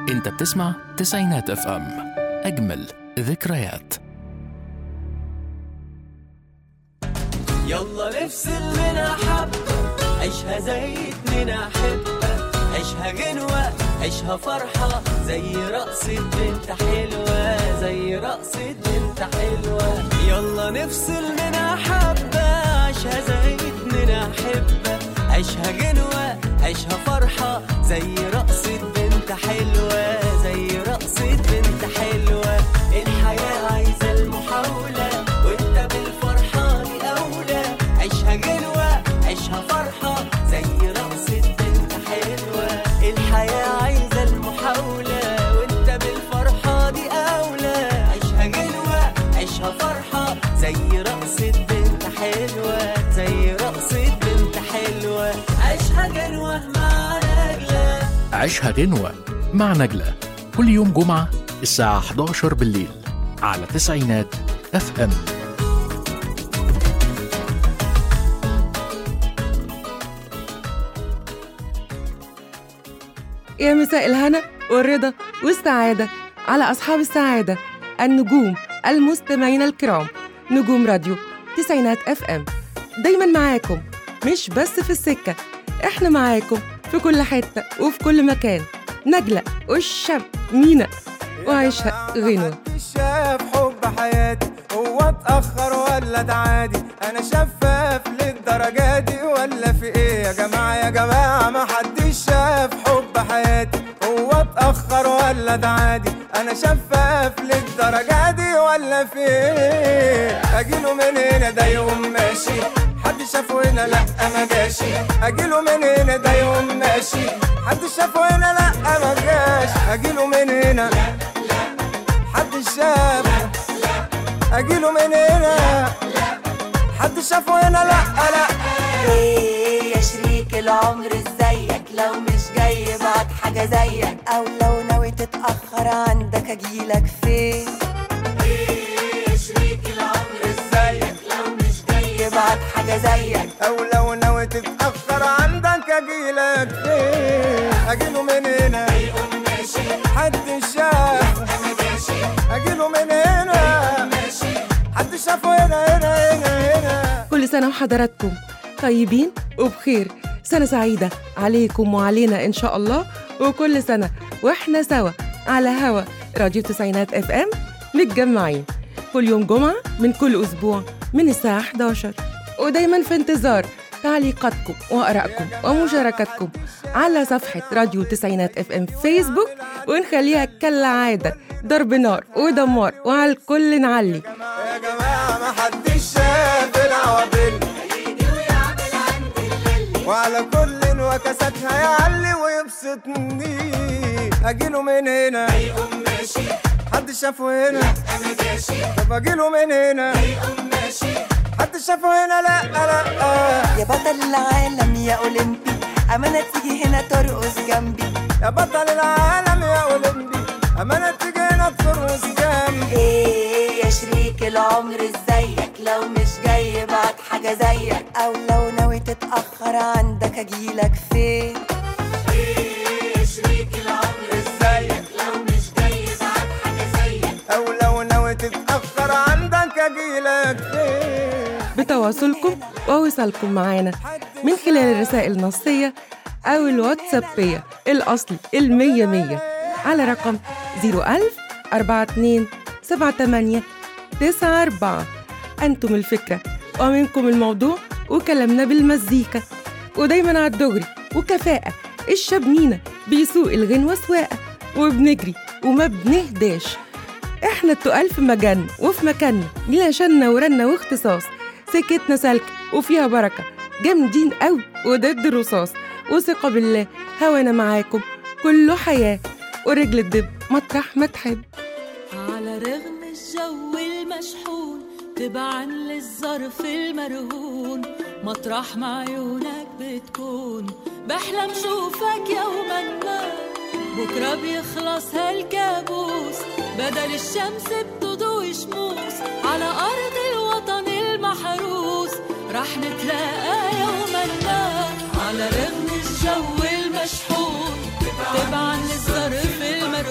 انت بتسمع تسعينات اف ام اجمل ذكريات يلا نفصل منها حبة عيشها زي اتنين أحبة عيشها غنوة عيشها فرحة زي رقصة بنت حلوة زي رقصة بنت حلوة يلا نفصل منها حبة عيشها زي اتنين أحبة عيشها غنوة عيشها فرحة زي رقصة بنت حلوة زي رقصة بنت حلوة الحياة عايزة المحاولة وانت بالفرحة دي أولى عيشها غنوة عيشها فرحة زي رقصة بنت حلوة الحياة عايزة المحاولة وانت بالفرحة دي أولى عيشها غنوة عيشها فرحة زي رقصة بنت حلوة زي رقصة بنت حلوة عيشها غنوة مع نجلة عيشها غنوة مع نجلة كل يوم جمعة الساعة 11 بالليل على تسعينات اف ام يا مساء الهنا والرضا والسعادة على أصحاب السعادة النجوم المستمعين الكرام نجوم راديو تسعينات اف ام دايما معاكم مش بس في السكة احنا معاكم في كل حتة وفي كل مكان نجلة والشاب مينا وعيشها غنوة شاف حب حياتي هو اتأخر ولا ده عادي أنا شفاف للدرجة دي ولا في إيه يا جماعة يا جماعة ما حدش شاف حب حياتي هو اتأخر ولا ده عادي أنا شفاف للدرجة دي ولا في إيه أجيله من هنا ده يقوم ماشي حد شافه هنا لأ ما جاشي أجيله من هنا ده يقوم ماشي حد شافه هنا لأ ما جاش أجيله من هنا حد شافه اجيله من هنا حد شافه هنا لا لا ايه يا شريك العمر ازيك لو مش جاي بعد حاجة زيك او لو ناوي تتأخر عندك اجيلك فين ايه يا شريك العمر ازيك لو مش جاي بعد حاجة زيك او لو ناوي تتاخر عندك اجيلك فين اجيله من هنا حد شافه اجيله من هنا حد شافه هنا هنا هنا هنا كل سنة وحضراتكم طيبين وبخير سنة سعيدة عليكم وعلينا إن شاء الله وكل سنة وإحنا سوا على هوا راديو تسعينات اف ام متجمعين كل يوم جمعة من كل أسبوع من الساعة 11 ودايما في انتظار تعليقاتكم وآرائكم ومشاركاتكم على صفحة راديو تسعينات اف ام فيسبوك ونخليها كالعادة ضرب نار ودمار وعلى الكل نعلي يا جماعة ما حدش شاف العوابل وعلى كل وكساتها يعلي ويبسطني اجيله من هنا حد شافه هنا طب اجيله من هنا حد شافه هنا لا لا يا بطل العالم يا اولمبي امانة تيجي هنا ترقص جنبي يا بطل العالم يا اولمبي امانة تيجي هنا ترقص جنبي ايه يا شريك العمر ازيك لو مش جاي بعد حاجة زيك او لو ناوي تتأخر عندك اجيلك فين ايه يا شريك العمر ازيك لو مش جاي بعد حاجة زيك او لو ناوي تتاخر عندك اجيلك فين بتواصلكم ووصالكم معانا من خلال الرسائل النصية أو الواتسابية الأصلي المية مية على رقم 01000 42 78 94 أنتم الفكرة ومنكم الموضوع وكلامنا بالمزيكا ودايما على الدغري وكفاءة الشاب مينا بيسوق الغنوة سواقة وبنجري وما بنهداش احنا التقال في مجالنا وفي مكاننا لينا شنة ورنة واختصاص سكتنا سلك وفيها بركة جامدين قوي وضد الرصاص وثقة بالله هوانا معاكم كله حياة ورجل الدب مطرح ما تحب على رغم الجو المشحون تبعا للظرف المرهون مطرح ما عيونك بتكون بحلم شوفك يوما ما بكرة بيخلص هالكابوس بدل الشمس بتضوي شموس على أرض الوطن المحروس رح نتلاقى يوما ما على رغم الجو المشحون تبعا للظرف المرهون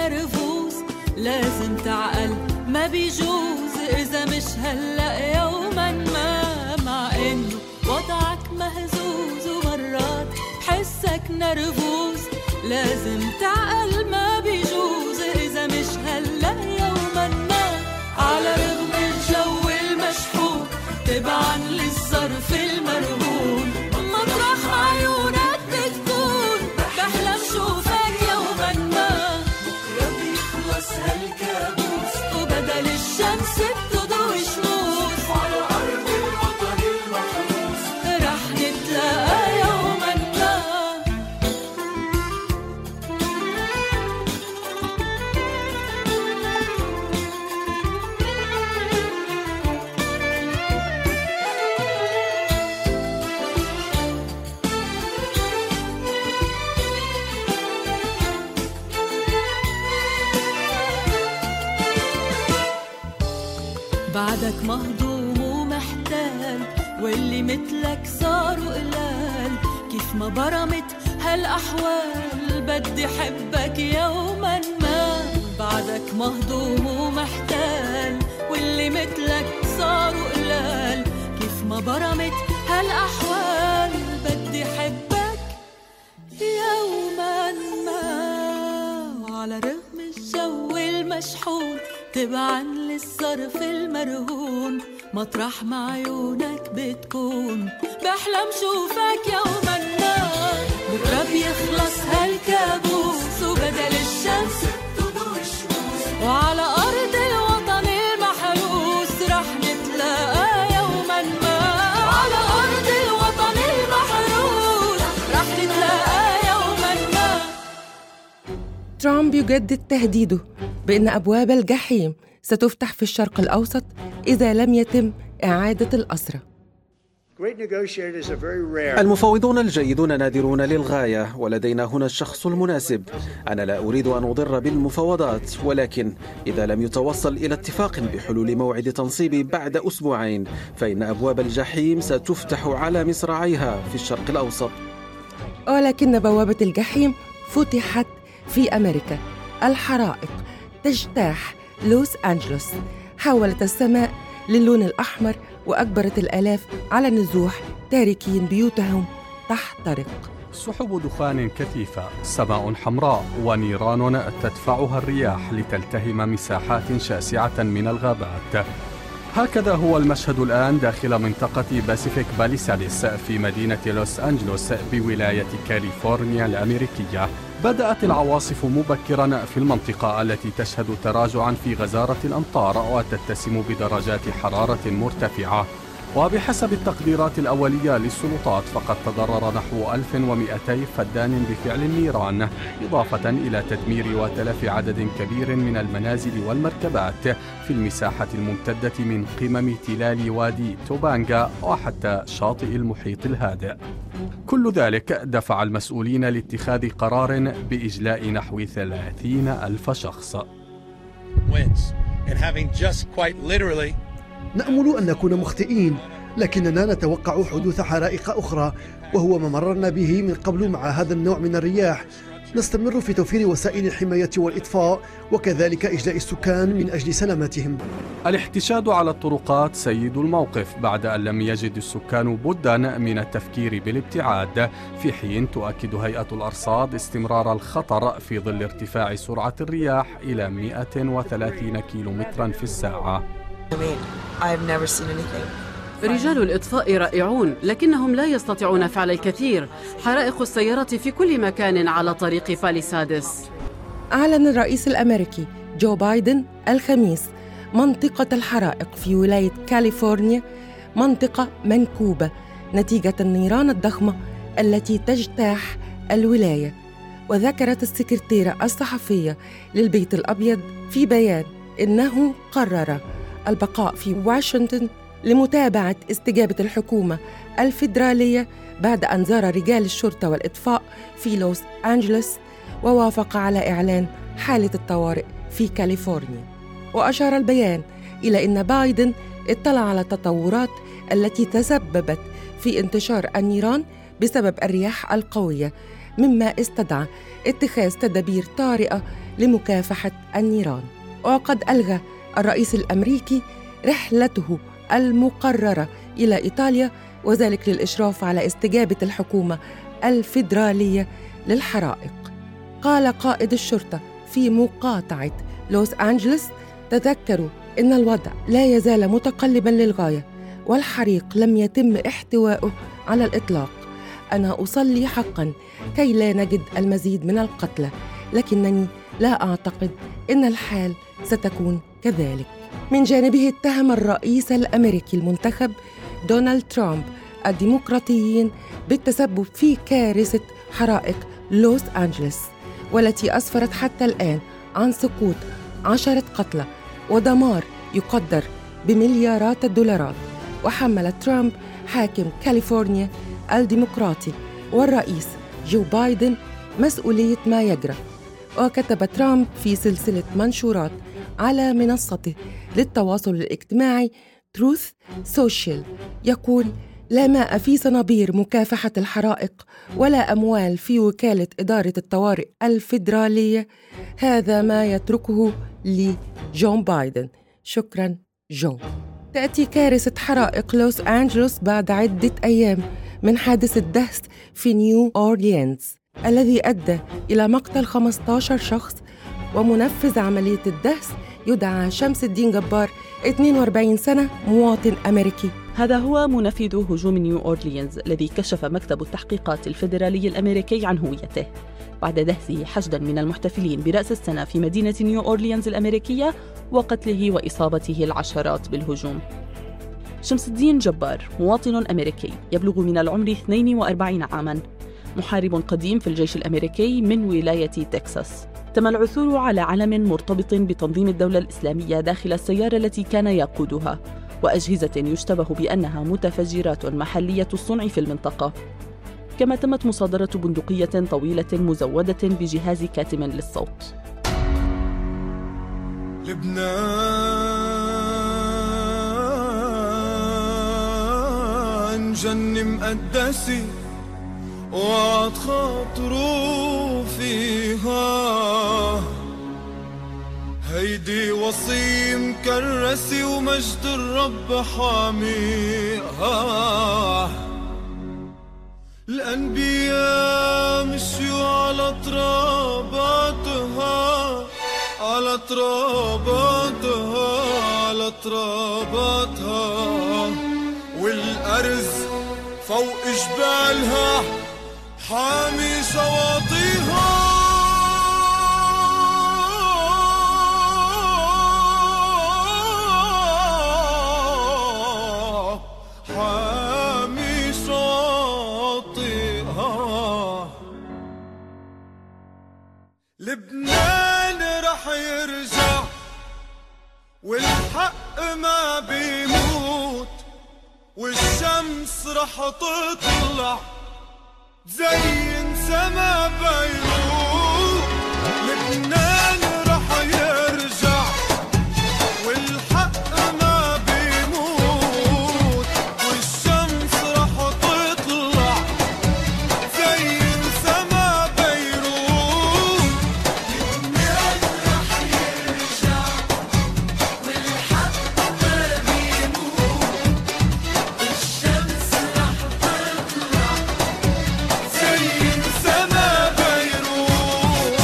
نرفوز لازم تعقل ما بيجوز إذا مش هلأ يوما ما مع إنه وضعك مهزوز ومرات حسك نرفوز لازم تعقل ما بيجوز إذا مش هلأ يوما ما على رغم الجو المشحون تبعا للظرف المرهون مطرح عيونك بتكون بحلم شوفك يوما ما بكرة بيخلص هالكابوس وبدل الشمس بتضوي شموس وعلى أرض الوطن المحروس رح نتلاقى يوما ما بعدك مهضوم ومحتال واللي مثلك صاروا قلال كيف ما برمت هالأحوال بدي حبك يوما ما بعدك مهضوم ومحتال واللي مثلك صاروا قلال كيف ما برمت هالأحوال بدي حبك يوما ما وعلى رغم الجو المشحون تبعا للظرف المرهون مطرح ما عيونك بتكون بحلم شوفك يوما ما بكرة بيخلص هالكابوس وبدل الشمس بتضوي الشموس وعلى أرض الوطن المحروس رح نتلاقى يوما ما على أرض الوطن المحروس رح نتلاقى يوما ما ترامب يجدد تهديده بأن أبواب الجحيم ستفتح في الشرق الأوسط إذا لم يتم إعادة الأسرى Great negotiators are very rare. المفاوضون الجيدون نادرون للغاية ولدينا هنا الشخص المناسب أنا لا أريد أن أضر بالمفاوضات ولكن إذا لم يتوصل إلى اتفاق بحلول موعد تنصيب بعد أسبوعين فإن أبواب الجحيم ستفتح على مصراعيها في الشرق الأوسط ولكن بوابة الجحيم فتحت في أمريكا الحرائق تجتاح لوس أنجلوس حولت السماء للون الأحمر وأجبرت الآلاف على النزوح تاركين بيوتهم تحترق سحب دخان كثيفة سماء حمراء ونيران تدفعها الرياح لتلتهم مساحات شاسعة من الغابات هكذا هو المشهد الآن داخل منطقة باسيفيك باليساديس في مدينة لوس أنجلوس بولاية كاليفورنيا الأمريكية بدأت العواصف مبكرا في المنطقة التي تشهد تراجعا في غزارة الأمطار وتتسم بدرجات حرارة مرتفعة وبحسب التقديرات الأولية للسلطات فقد تضرر نحو 1200 فدان بفعل النيران إضافة إلى تدمير وتلف عدد كبير من المنازل والمركبات في المساحة الممتدة من قمم تلال وادي توبانغا وحتى شاطئ المحيط الهادئ كل ذلك دفع المسؤولين لاتخاذ قرار بإجلاء نحو 30 ألف شخص wins. And having just quite literally نأمل أن نكون مخطئين لكننا نتوقع حدوث حرائق أخرى وهو ما مررنا به من قبل مع هذا النوع من الرياح نستمر في توفير وسائل الحماية والإطفاء وكذلك إجلاء السكان من أجل سلامتهم الاحتشاد على الطرقات سيد الموقف بعد أن لم يجد السكان بدا من التفكير بالابتعاد في حين تؤكد هيئة الأرصاد استمرار الخطر في ظل ارتفاع سرعة الرياح إلى 130 كيلومترا في الساعة I've never seen anything. رجال الإطفاء رائعون لكنهم لا يستطيعون فعل الكثير حرائق السيارات في كل مكان على طريق باليسادس أعلن الرئيس الأمريكي جو بايدن الخميس منطقة الحرائق في ولاية كاليفورنيا منطقة منكوبة نتيجة النيران الضخمة التي تجتاح الولاية وذكرت السكرتيرة الصحفية للبيت الأبيض في بيان إنه قرر البقاء في واشنطن لمتابعة استجابة الحكومة الفيدرالية بعد أن زار رجال الشرطة والإطفاء في لوس أنجلوس ووافق على إعلان حالة الطوارئ في كاليفورنيا وأشار البيان إلى أن بايدن اطلع على التطورات التي تسببت في انتشار النيران بسبب الرياح القوية مما استدعى اتخاذ تدابير طارئة لمكافحة النيران وقد ألغى الرئيس الأمريكي رحلته المقررة إلى إيطاليا وذلك للإشراف على استجابة الحكومة الفيدرالية للحرائق قال قائد الشرطة في مقاطعة لوس أنجلوس تذكروا إن الوضع لا يزال متقلبا للغاية والحريق لم يتم احتوائه على الإطلاق أنا أصلي حقا كي لا نجد المزيد من القتلى لكنني لا أعتقد إن الحال ستكون كذلك من جانبه اتهم الرئيس الأمريكي المنتخب دونالد ترامب الديمقراطيين بالتسبب في كارثة حرائق لوس أنجلوس والتي أسفرت حتى الآن عن سقوط عشرة قتلى ودمار يقدر بمليارات الدولارات وحمل ترامب حاكم كاليفورنيا الديمقراطي والرئيس جو بايدن مسؤولية ما يجرى وكتب ترامب في سلسلة منشورات على منصته للتواصل الاجتماعي تروث سوشيال يقول لا ماء في صنابير مكافحة الحرائق ولا أموال في وكالة إدارة الطوارئ الفيدرالية هذا ما يتركه لي جون بايدن شكرا جون تأتي كارثة حرائق لوس أنجلوس بعد عدة أيام من حادث الدهس في نيو أورليانز الذي أدى إلى مقتل 15 شخص ومنفذ عملية الدهس يدعى شمس الدين جبار 42 سنة مواطن أمريكي هذا هو منفذ هجوم نيو أورليانز الذي كشف مكتب التحقيقات الفيدرالي الأمريكي عن هويته بعد دهسه حشدا من المحتفلين برأس السنة في مدينة نيو أورليانز الأمريكية وقتله وإصابته العشرات بالهجوم شمس الدين جبار مواطن أمريكي يبلغ من العمر 42 عاماً محارب قديم في الجيش الأمريكي من ولاية تكساس تم العثور على علم مرتبط بتنظيم الدولة الإسلامية داخل السيارة التي كان يقودها وأجهزة يشتبه بأنها متفجرات محلية الصنع في المنطقة كما تمت مصادرة بندقية طويلة مزودة بجهاز كاتم للصوت لبنان جن مقدسي وعد خاطروا فيها هيدي وصية مكرسة ومجد الرب حاميها الأنبياء مشيوا على تراباتها على تراباتها على تراباتها والأرز فوق جبالها حامي شواطئها حامي شواطئها لبنان رح يرجع والحق ما بيموت والشمس رح تطلع زين سما بيروت لبنان رح يرجع والحق ما بيموت والشمس رح تطلع زين سما بيروت لبنان رح يرجع والحق ما بيموت والشمس رح تطلع زين سما بيروت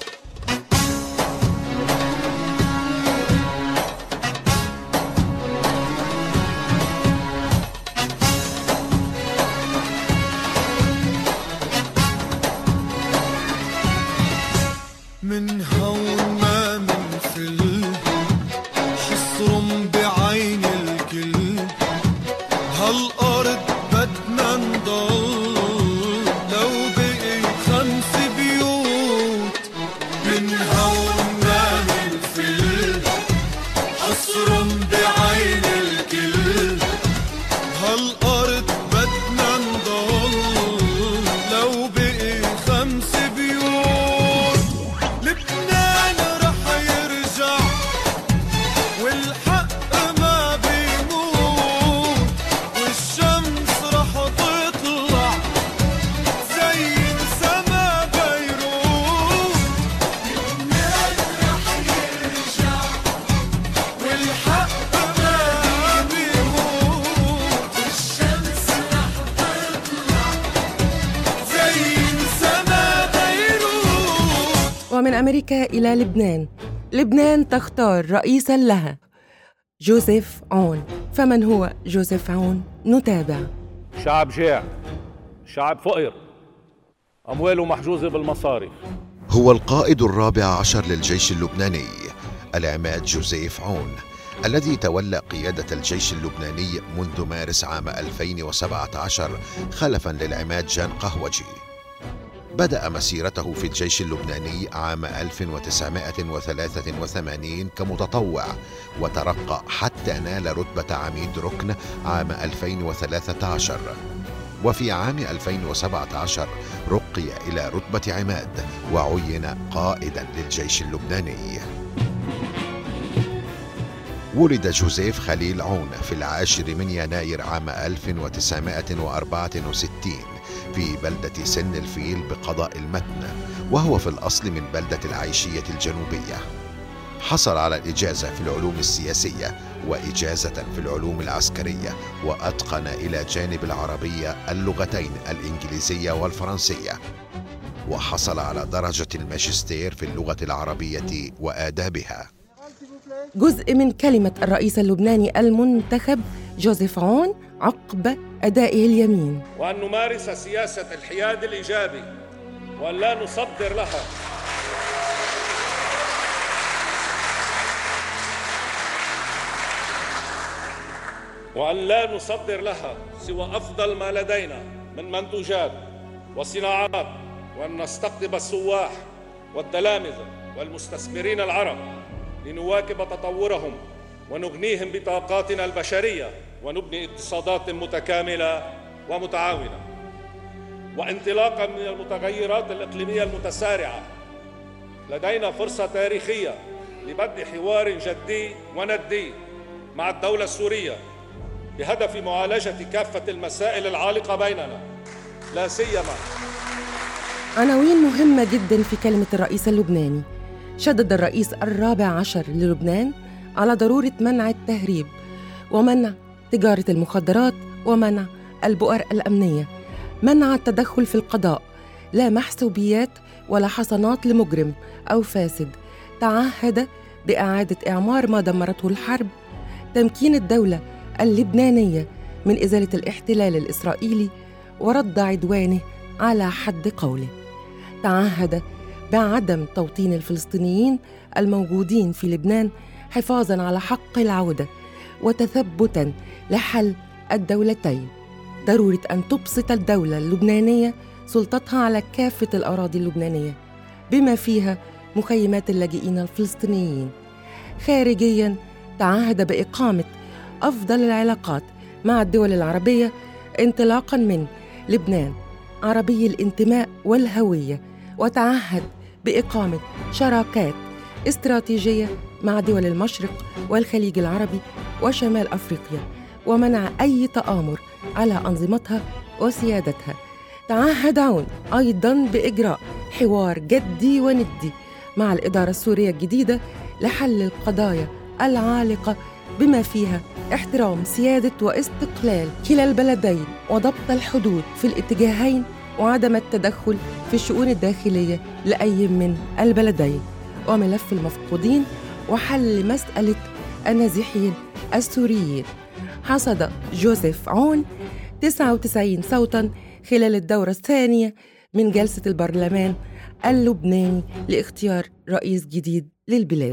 من هون ما منفل حصر بعين الكل هالأرض بدنا نضل لو بقي خمس بيوت من هون ما منفل حصر بعين الكل هالأرض بدنا نضل لو بقي خمس بيوت لبنان رح يرجع والحق ما بيموت ومن أمريكا إلى لبنان لبنان تختار رئيسا لها جوزيف عون فمن هو جوزيف عون؟ نتابع شعب جاع شعب فقر أمواله محجوزة بالمصارف هو القائد الرابع عشر للجيش اللبناني العماد جوزيف عون الذي تولى قيادة الجيش اللبناني منذ مارس عام 2017 خلفا للعماد جان قهوجي بدأ مسيرته في الجيش اللبناني عام 1983 كمتطوع وترقى حتى نال رتبة عميد ركن عام 2013 وفي عام 2017 رقي إلى رتبة عماد وعين قائدا للجيش اللبناني ولد جوزيف خليل عون في العاشر من يناير عام 1964 في بلدة سن الفيل بقضاء المتن وهو في الأصل من بلدة العيشية الجنوبية حصل على الإجازة في العلوم السياسية وإجازة في العلوم العسكرية وأتقن إلى جانب العربية اللغتين الإنجليزية والفرنسية وحصل على درجة الماجستير في اللغة العربية وآدابها جزء من كلمة الرئيس اللبناني المنتخب جوزيف عون عقب أدائه اليمين وأن نمارس سياسة الحياد الإيجابي وأن لا نصدر لها وأن لا نصدر لها سوى أفضل ما لدينا من منتوجات وصناعات وأن نستقطب السواح والتلامذة والمستثمرين العرب لنواكب تطورهم ونغنيهم بطاقاتنا البشريه ونبني اقتصادات متكامله ومتعاونه وانطلاقا من المتغيرات الاقليميه المتسارعه لدينا فرصه تاريخيه لبدء حوار جدي وندي مع الدوله السوريه بهدف معالجه كافه المسائل العالقه بيننا لا سيما عناوين مهمة جدا في كلمة الرئيس اللبناني شدد الرئيس الرابع عشر للبنان على ضرورة منع التهريب ومنع تجارة المخدرات ومنع البؤر الأمنية منع التدخل في القضاء لا محسوبيات ولا حصانات لمجرم أو فاسد تعهد بإعادة إعمار ما دمرته الحرب تمكين الدولة اللبنانية من إزالة الاحتلال الإسرائيلي ورد عدوانه على حد قوله تعهد بعدم توطين الفلسطينيين الموجودين في لبنان حفاظا على حق العوده وتثبتا لحل الدولتين ضروره ان تبسط الدوله اللبنانيه سلطتها على كافه الاراضي اللبنانيه بما فيها مخيمات اللاجئين الفلسطينيين خارجيا تعهد باقامه افضل العلاقات مع الدول العربيه انطلاقا من لبنان عربي الانتماء والهويه وتعهد باقامه شراكات استراتيجيه مع دول المشرق والخليج العربي وشمال افريقيا ومنع اي تامر على انظمتها وسيادتها تعهد عون ايضا باجراء حوار جدي وندي مع الاداره السوريه الجديده لحل القضايا العالقه بما فيها احترام سياده واستقلال كلا البلدين وضبط الحدود في الاتجاهين وعدم التدخل في الشؤون الداخليه لاي من البلدين وملف المفقودين وحل مساله النازحين السوريين حصد جوزيف عون 99 صوتا خلال الدورة الثانية من جلسة البرلمان اللبناني لاختيار رئيس جديد للبلاد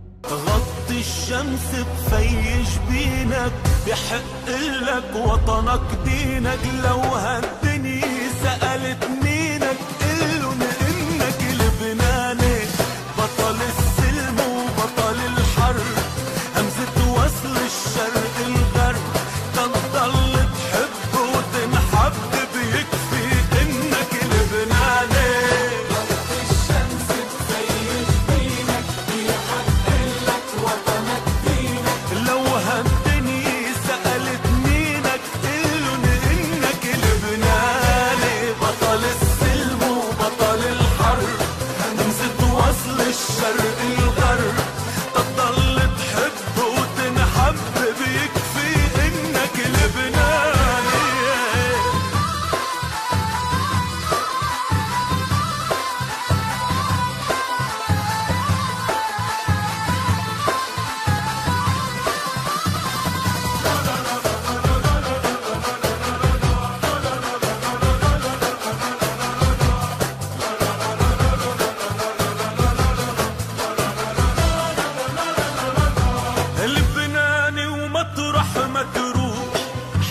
غطي الشمس بفيش بينك بحق لك وطنك دينك لو هالدنيا سألت مينك قلن انك لبناني بطل السلم وبطل الحرب همزة وصل الشرق الغرب تضل تحب وتنحب بيكفي انك لبناني غطي الشمس بفيش بينك بحق لك وطنك دينك لو هالدنيا سألت مينك قلن انك لبناني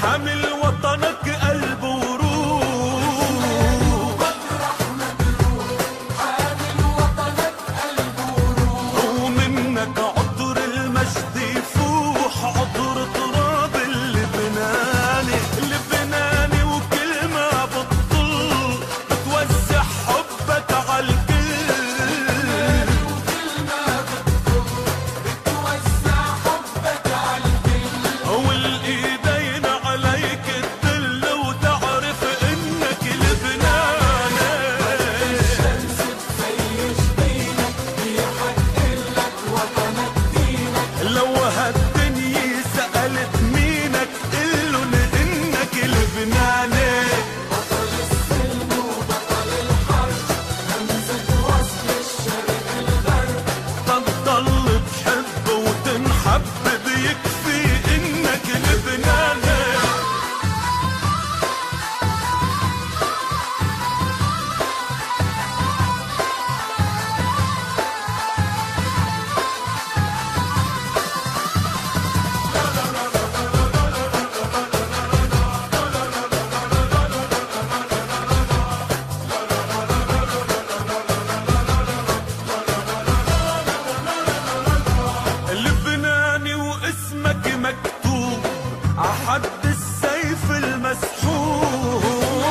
حامل وطنك قلب وروح ومنك عطر المجد يفوح عطر تراب اللبناني اللبناني وكل ما بتطل بتوزع حبك عالكل والايدين عليك تدل وتعرف انك لبناني الشمس تفيش دينك بيحق وطنك دينك لو هالدنيا سألت مينك قلن انك لبناني بطل السلم وبطل الحرب همزة وصل الشرق الغرب تضل تحب وتنحب بيكفي انك لبناني لبناني واسمك مكتوب عحد السيف المسحوب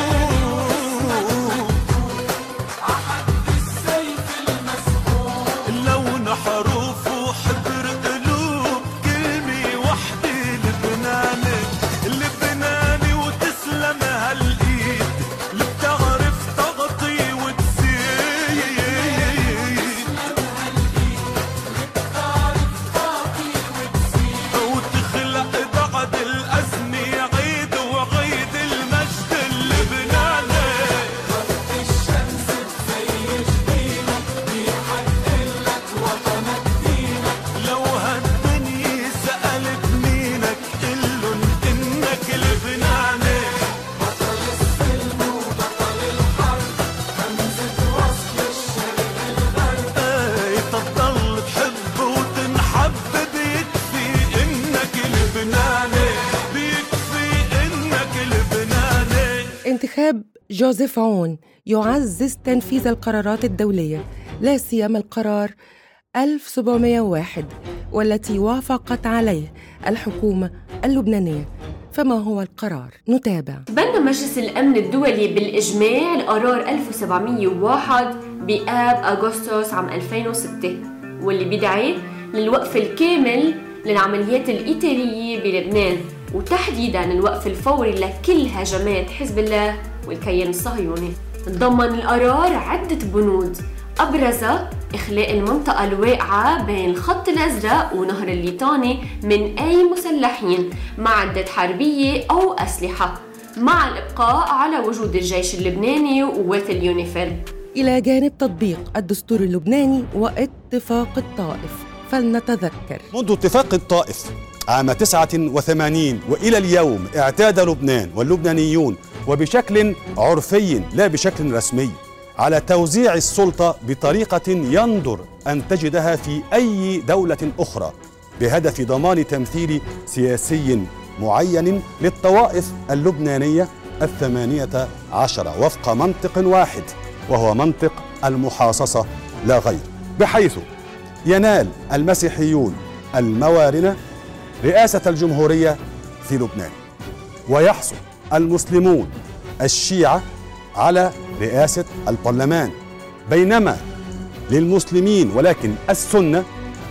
عحد السيف المسحوب لون حروف وحبر قلوب كلمة وحدة لبناني لبناني وتسلم هالايد اللي بتعرف تغطي وتسيد وتخلق بعد الأزمة عيد وعيد المجد اللبناني وقت الشمس تفيش دينك بيحق لك وطنك دينك لو هالدنيا سألت مينك قلن إنك لبناني بطل السلم وبطل الحرب همزة وصل الشرق الغرب اي تضل تحب وتنحب بيكفي انك لبناني بيكفي انك لبناني انتخاب جوزيف عون يعزز تنفيذ القرارات الدولية لا سيما القرار 1701 والتي وافقت عليه الحكومة اللبنانية فما هو القرار؟ نتابع بنى مجلس الأمن الدولي بالإجماع القرار 1701 بآب أغسطس عام 2006 واللي بيدعي للوقف الكامل للعمليات الإيثارية بلبنان وتحديدا الوقف الفوري لكل هجمات حزب الله والكيان الصهيوني تضمن القرار عدة بنود أبرزها إخلاء المنطقة الواقعة بين الخط الأزرق ونهر الليطاني من أي مسلحين مع عدة حربية أو أسلحة مع الإبقاء على وجود الجيش اللبناني وقوات اليونيفيل إلى جانب تطبيق الدستور اللبناني واتفاق الطائف فلنتذكر منذ اتفاق الطائف عام 89 وإلى اليوم اعتاد لبنان واللبنانيون وبشكل عرفي لا بشكل رسمي على توزيع السلطة بطريقة يندر أن تجدها في أي دولة أخرى بهدف ضمان تمثيل سياسي معين للطوائف اللبنانية الثمانية عشر وفق منطق واحد وهو منطق المحاصصة لا غير بحيث ينال المسيحيون الموارنة رئاسة الجمهورية في لبنان ويحصل المسلمون الشيعة على رئاسة البرلمان بينما للمسلمين ولكن السنة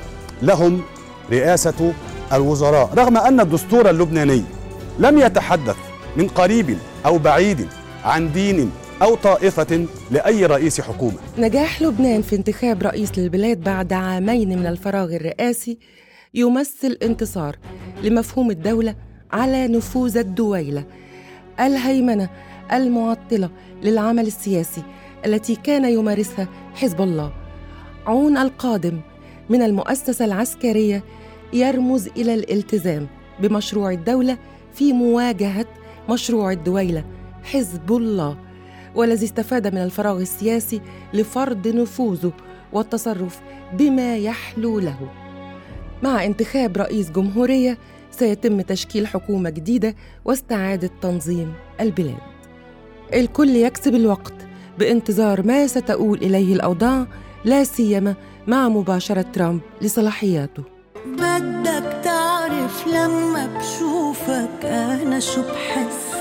لهم رئاسة الوزراء رغم أن الدستور اللبناني لم يتحدث من قريب أو بعيد عن دين أو طائفة لأي رئيس حكومة نجاح لبنان في انتخاب رئيس للبلاد بعد عامين من الفراغ الرئاسي يمثل انتصار لمفهوم الدولة على نفوذ الدويلة الهيمنة المعطلة للعمل السياسي التي كان يمارسها حزب الله عون القادم من المؤسسة العسكرية يرمز إلى الالتزام بمشروع الدولة في مواجهة مشروع الدويلة حزب الله والذي استفاد من الفراغ السياسي لفرض نفوذه والتصرف بما يحلو له مع انتخاب رئيس جمهورية سيتم تشكيل حكومة جديدة واستعادة تنظيم البلاد الكل يكسب الوقت بانتظار ما ستؤول إليه الأوضاع لا سيما مع مباشرة ترامب لصلاحياته بدك تعرف لما بشوفك أنا شو بحس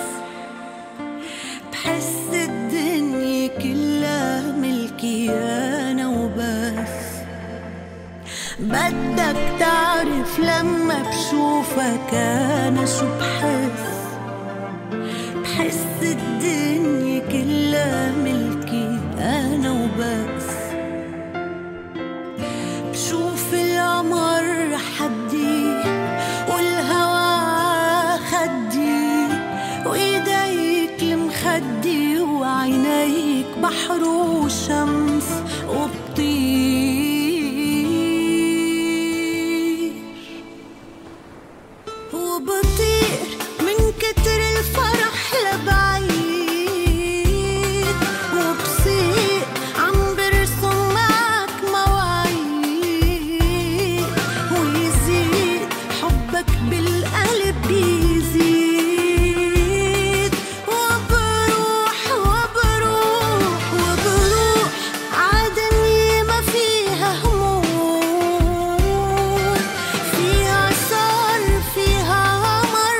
بحس الدنيا كلها ملكي أنا وبس بدك تعرف لما بشوفك أنا شو بحس بحس الدنيا كلها ملكي أنا وبس بشوف القمر حدي والهوا خدي وايديك المخدي وعينيك بحر وشمس وبطير وبطير من كتر الفرح لبعيد وبصير عم برسم معك مواعيد ويزيد حبك بالقلب بيزيد وبروح وبروح وبروح عدني ما فيها هموم فيها صار فيها قمر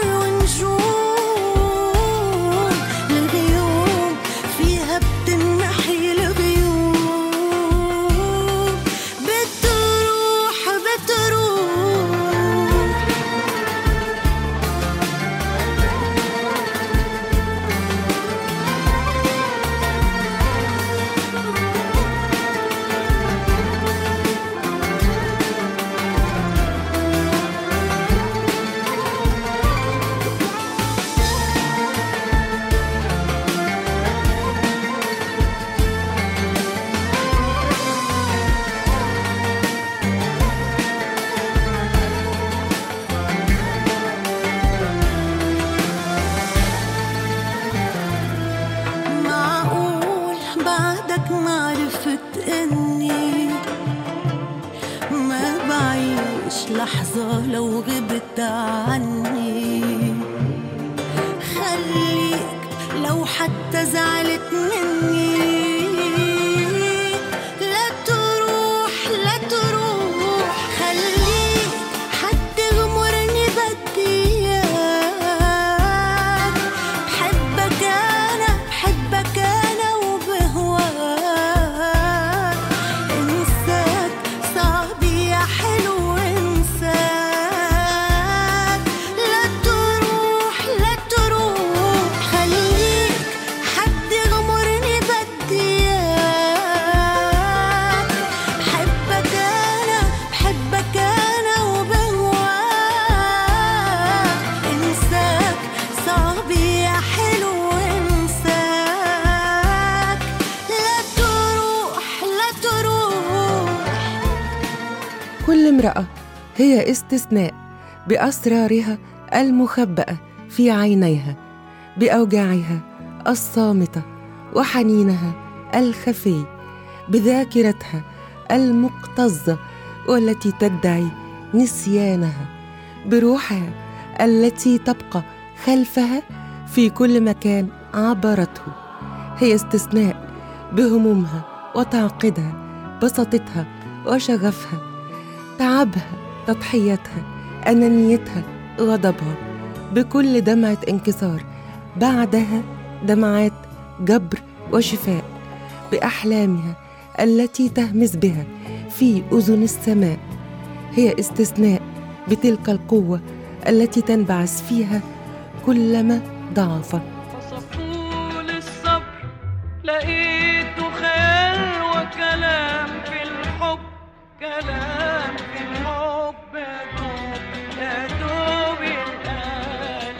ونجوم الغيوم فيها بتنحي الغيوم بتروح بتروح معقول بعدك ما عرفت اني ما بعيش لحظة لو غبت عني خليك لو حتى زعلت مني لا تروح لا تروح خليك حتى غمرني بدي اياك بحبك انا بحبك انا وبهواك انساك صعب يا حلو انساك لا تروح لا تروح خليك حد غمرني بدي اياك بحبك انا بحبك انا وبهواك انساك صعب يا حلو انساك لا تروح لا تروح كل امرأة هي استثناء بأسرارها المخبأة في عينيها بأوجاعها الصامتة وحنينها الخفي بذاكرتها المكتظة والتي تدعي نسيانها بروحها التي تبقى خلفها في كل مكان عبرته هي استثناء بهمومها وتعقيدها بساطتها وشغفها تعبها تضحيتها أنانيتها غضبها بكل دمعة انكسار بعدها دمعات جبر وشفاء بأحلامها التي تهمس بها في أذن السماء هي استثناء بتلك القوة التي تنبعث فيها كلما ضعفت طول الصبر لقيته خيال وكلام في الحب كلام في الحب يا دوب يا دوب ينقال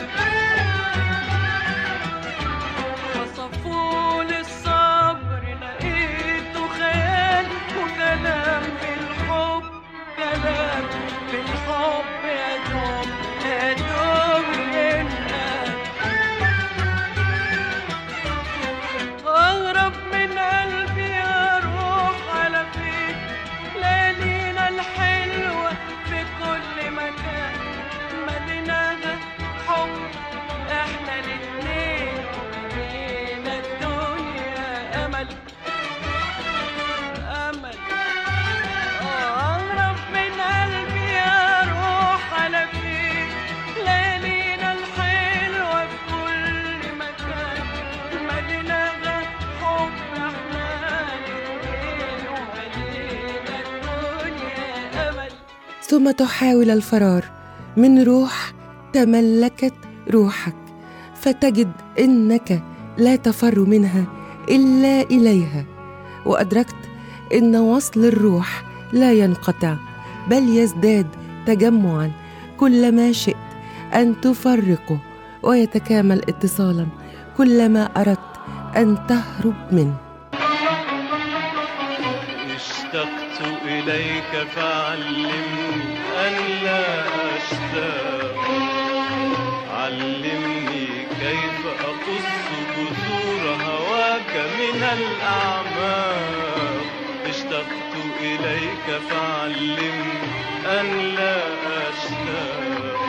وصفوا للصبر لقيته خيال وكلام في الحب كلام في الحب يا دوب يا دوب ينقال أغرب ثم تحاول الفرار من روح تملكت روحك فتجد انك لا تفر منها الا اليها وادركت ان وصل الروح لا ينقطع بل يزداد تجمعا كلما شئت ان تفرقه ويتكامل اتصالا كلما اردت ان تهرب منه اشتقت إليك فعلمني أن لا أشتاق علمني كيف أقص جذور هواك من الأعماق اشتقت إليك فعلمني أن لا أشتاق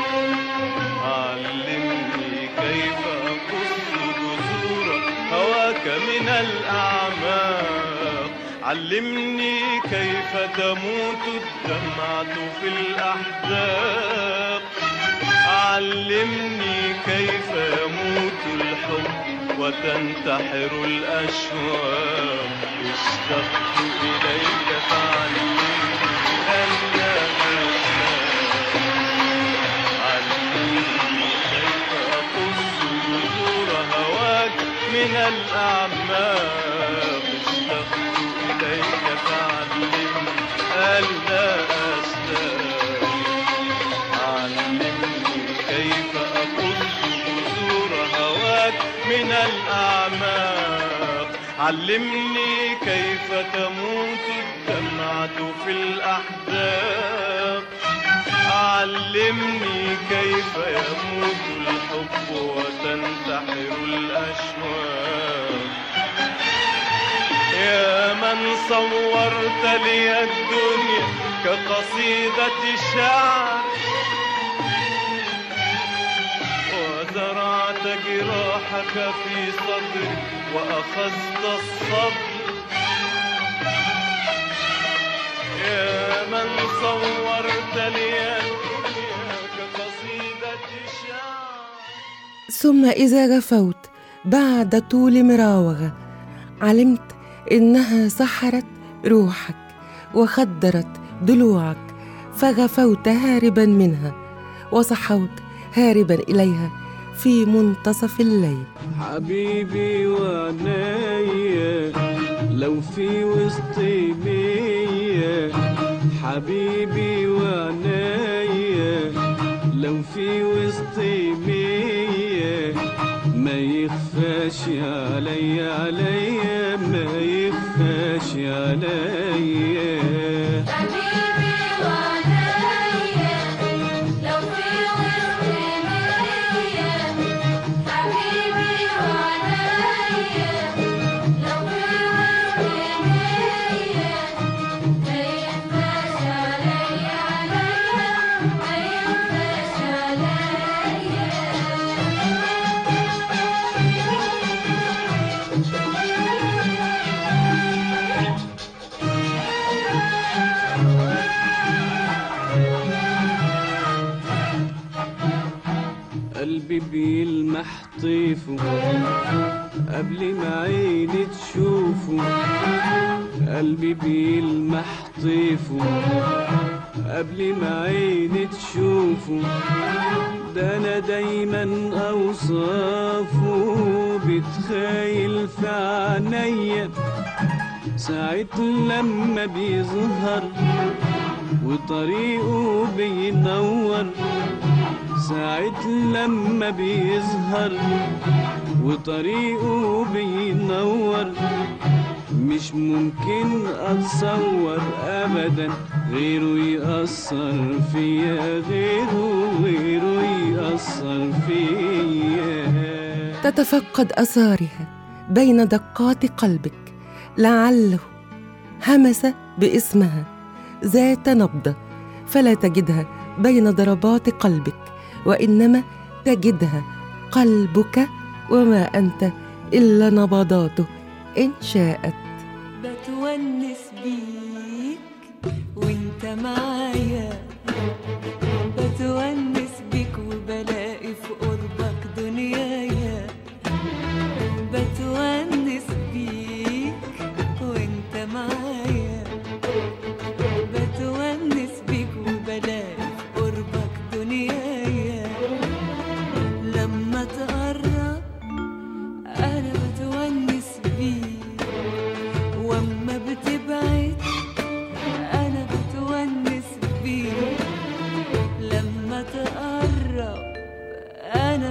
علمني كيف أقص جذور هواك من الأعماق علمني كيف تموت الدمعة في الأحداق علمني كيف يموت الحب وتنتحر الأشواق اشتقت إليك فعلمني أن لا أشتاق علمني كيف أقص جذور هواك من الأعماق اشتقت إليك فعلمني ألا أشتاق علمني كيف أقص جذور هواك من الأعماق علمني كيف تموت الدمعة في الأحداق علمني كيف يموت الحب وتنتحر الأشواق يا من صورت لي الدنيا كقصيدة شعر وزرعت جراحك في صدري وأخذت الصبر يا من صورت لي الدنيا كقصيدة شعر ثم اذا غفوت بعد طول مراوغه علمت انها سحرت روحك وخدرت ضلوعك فغفوت هاربا منها وصحوت هاربا اليها في منتصف الليل حبيبي وعنايا لو في وسطي مية حبيبي وعنايا لو في وسطي مية ما يخفاش عليا عليا ما يخفاش عليا قلبي بيلمح طيفه قبل ما عيني تشوفه قلبي بيلمح طيفه قبل ما عيني تشوفه ده انا دايما اوصافه بتخيل في عينيا ساعة لما بيظهر وطريقه بينور ساعة لما بيظهر وطريقه بينور مش ممكن اتصور ابدا غيره يأثر فيا غيره غيره يأثر فيا تتفقد اثارها بين دقات قلبك لعله همس باسمها ذات نبضه فلا تجدها بين ضربات قلبك وانما تجدها قلبك وما انت الا نبضاته ان شاءت بتونس بيك وانت معايا بتونس بيك وبلاقي في قربك دنيايا بتونس بيك وانت معايا بتونس بيك وبلاقي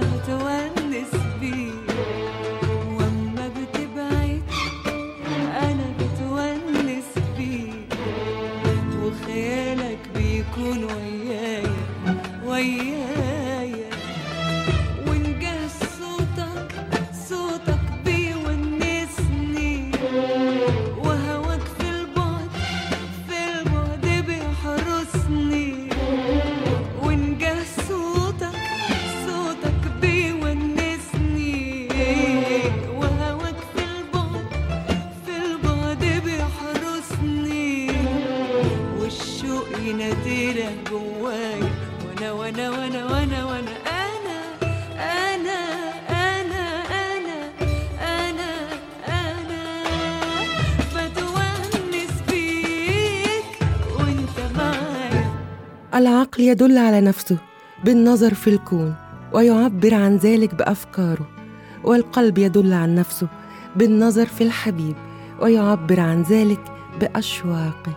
بتونس بيك واما بتبعد انا بتونس بيك وخيالك بيكون ويايا ويايا ونجاه صوتك صوتك بيونسني وهواك في البعد في البعد بيحرسني ونجاه صوتك صوتك بيونسني وهواك في البعد في البعد بيحرسني والشوق يناديلك جوايا وانا وانا وانا وانا وانا انا انا انا انا انا انا بتونس بيك وانت معايا العقل يدل على نفسه بالنظر في الكون ويعبر عن ذلك بافكاره والقلب يدل عن نفسه بالنظر في الحبيب ويعبر عن ذلك باشواقه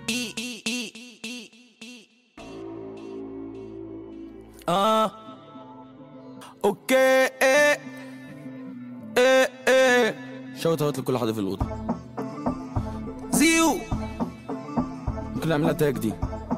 اه اوكي ايه ايه ايه شوت اوت لكل حدا في الاوضه زيو ممكن نعملها تاج دي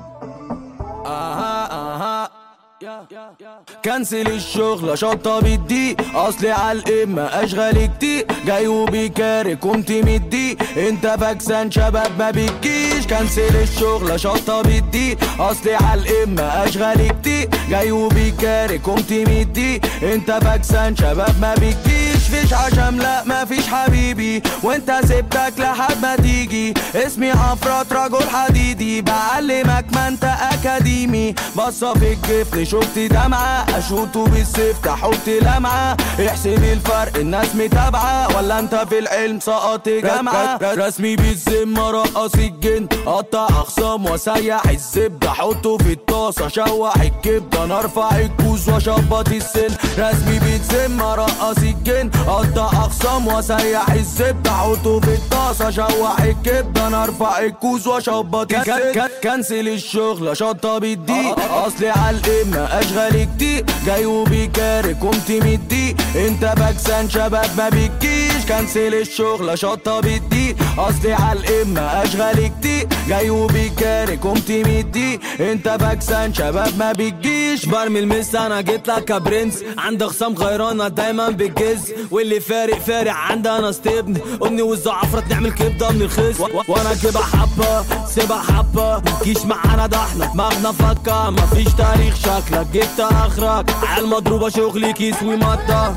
اها اها كنسل الشغل شطة بدي اصلي على القمة اشغال كتير جاي وبيكارك قمت مدي انت فاكسان شباب ما بتجيش كنسل الشغل شطة بدي اصلي على القمة اشغال كتير جاي وبيكارك قمت مدي انت فاكسان شباب ما بتجيش فيش عشم لا ما فيش حبيبي وانت سبتك لحد ما تيجي اسمي عفرات رجل حديدي بعلمك ما انت اكاديمي بصة في الجفن شفت دمعة اشوطه بالسيف تحط لمعة احسب الفرق الناس متابعة ولا انت في العلم سقط جامعة رسمي بالذمة رقص الجن قطع اخصام وسيح الزبدة حطه في الطاسة شوح الكبدة انا ارفع الكوز واشبط السن رسمي بالذمة رقص الجن قطع اخصام وسيح الزبدة حطه في الطاسة شوح الكبدة انا ارفع الكوز واشبط السن كنسل الشغل شطة بدي اصلي على القمة اشغال كتير جاي وبيكارك قمت مدي انت باكسان شباب ما بتجيش كنسل الشغل شطة بدي اصلي على القمة اشغال كتير جاي وبيكارك قمت مدي انت باكسان شباب ما بتجيش برمي المس انا جيت لك كبرنس عند خصام غيرانة دايما بتجز واللي فارق فارق عندي انا استبن امي والزعفرة نعمل كبدة من الخس و- و- وانا كده حبة سيبها حبة جيش معانا ده احنا دماغنا فكة مفيش تاريخ شكلك جبت اخرك عالمضروبة شغلي كيس ومادة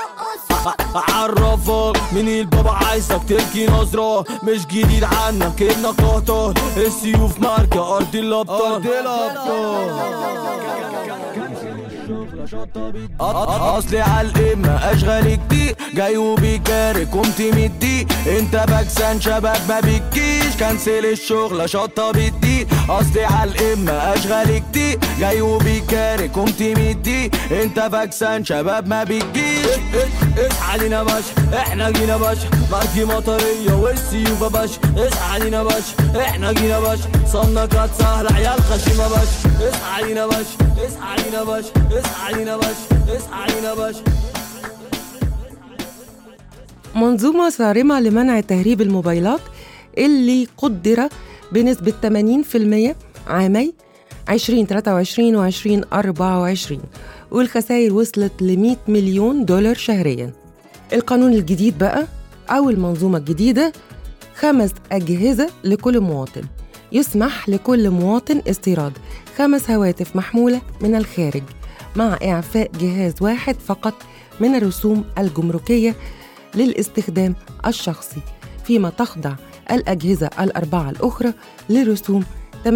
عرفك من البابا عايزك تركي نظرة مش جديد عنك ابنك قطر السيوف ماركة أرض الأبطال أرض اصلي على القمة اشغال كتير جاي وبيكارك قمت مدي انت باكسان شباب ما بتجيش كنسل الشغل شطة بدي اصلي على القمة اشغال كتير جاي وبيكارك قمت مدي انت باكسان شباب ما بتجيش اصحى علينا باشا احنا جينا باشا ماركي مطرية والسيوف يا باشا اصحى علينا باشا احنا جينا باشا صنة كانت سهلة عيال خشيمة باشا اصحى علينا باشا اصحى علينا باشا اصحى علينا باشا اصحى علينا باشا منظومة صارمة لمنع تهريب الموبايلات اللي قدر بنسبة 80% عامي 2023 و 2024 والخسائر وصلت ل 100 مليون دولار شهريا القانون الجديد بقى أو المنظومة الجديدة خمس أجهزة لكل مواطن يسمح لكل مواطن استيراد خمس هواتف محمولة من الخارج مع إعفاء جهاز واحد فقط من الرسوم الجمركية للاستخدام الشخصي فيما تخضع الأجهزة الأربعة الأخرى لرسوم 38.5%